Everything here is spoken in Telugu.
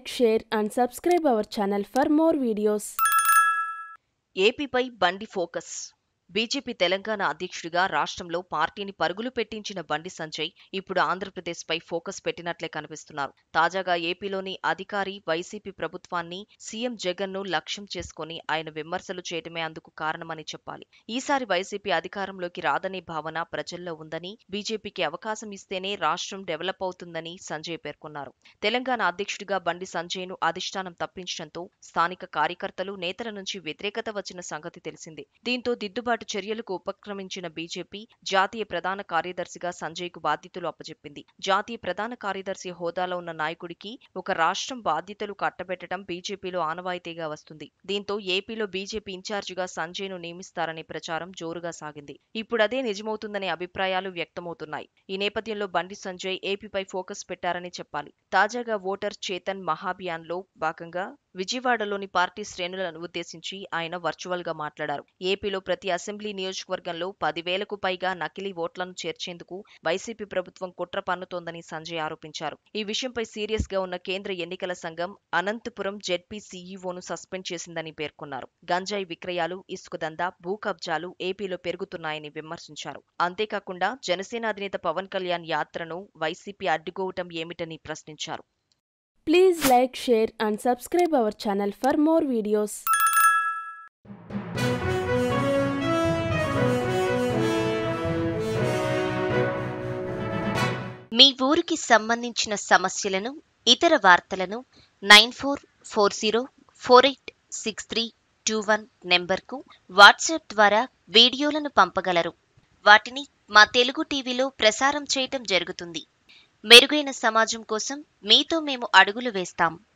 share, and subscribe our channel for more videos. ఏపీపై బండి ఫోకస్ బీజేపీ తెలంగాణ అధ్యక్షుడిగా రాష్ట్రంలో పార్టీని పరుగులు పెట్టించిన బండి సంజయ్ ఇప్పుడు ఆంధ్రప్రదేశ్పై ఫోకస్ పెట్టినట్లే కనిపిస్తున్నారు తాజాగా ఏపీలోని అధికారి వైసీపీ ప్రభుత్వాన్ని సీఎం జగన్ ను లక్ష్యం చేసుకుని ఆయన విమర్శలు చేయడమే అందుకు కారణమని చెప్పాలి ఈసారి వైసీపీ అధికారంలోకి రాదనే భావన ప్రజల్లో ఉందని బీజేపీకి అవకాశం ఇస్తేనే రాష్ట్రం డెవలప్ అవుతుందని సంజయ్ పేర్కొన్నారు తెలంగాణ అధ్యక్షుడిగా బండి సంజయ్ ను అధిష్టానం తప్పించడంతో స్థానిక కార్యకర్తలు నేతల నుంచి వ్యతిరేకత వచ్చిన సంగతి తెలిసిందే దీంతో దిద్దుబాటు చర్యలకు ఉపక్రమించిన బీజేపీ జాతీయ ప్రధాన కార్యదర్శిగా సంజయ్ కు బాధ్యతలు అప్పచెప్పింది జాతీయ ప్రధాన కార్యదర్శి హోదాలో ఉన్న నాయకుడికి ఒక రాష్ట్రం బాధ్యతలు కట్టబెట్టడం బీజేపీలో ఆనవాయితీగా వస్తుంది దీంతో ఏపీలో బీజేపీ ఇన్ఛార్జిగా సంజయ్ ను నియమిస్తారనే ప్రచారం జోరుగా సాగింది ఇప్పుడు అదే నిజమవుతుందనే అభిప్రాయాలు వ్యక్తమవుతున్నాయి ఈ నేపథ్యంలో బండి సంజయ్ ఏపీపై ఫోకస్ పెట్టారని చెప్పాలి తాజాగా ఓటర్ చేతన్ మహాభియాన్ లో భాగంగా విజయవాడలోని పార్టీ శ్రేణులను ఉద్దేశించి ఆయన వర్చువల్ గా మాట్లాడారు ఏపీలో ప్రతి అసెంబ్లీ నియోజకవర్గంలో పదివేలకు పైగా నకిలీ ఓట్లను చేర్చేందుకు వైసీపీ ప్రభుత్వం కుట్ర పన్నుతోందని సంజయ్ ఆరోపించారు ఈ విషయంపై సీరియస్ గా ఉన్న కేంద్ర ఎన్నికల సంఘం అనంతపురం జెడ్పీ సీఈఓను సస్పెండ్ చేసిందని పేర్కొన్నారు గంజాయి విక్రయాలు ఇసుక దందా భూ కబ్జాలు ఏపీలో పెరుగుతున్నాయని విమర్శించారు అంతేకాకుండా జనసేన అధినేత పవన్ కళ్యాణ్ యాత్రను వైసీపీ అడ్డుకోవటం ఏమిటని ప్రశ్నించారు Please like, share, and subscribe our channel for more videos. మీ ఊరికి సంబంధించిన సమస్యలను ఇతర వార్తలను nine four four zero four eight six three two one నెంబర్కు వాట్సాప్ ద్వారా వీడియోలను పంపగలరు వాటిని మా తెలుగు టీవీలో ప్రసారం చేయటం జరుగుతుంది మెరుగైన సమాజం కోసం మీతో మేము అడుగులు వేస్తాం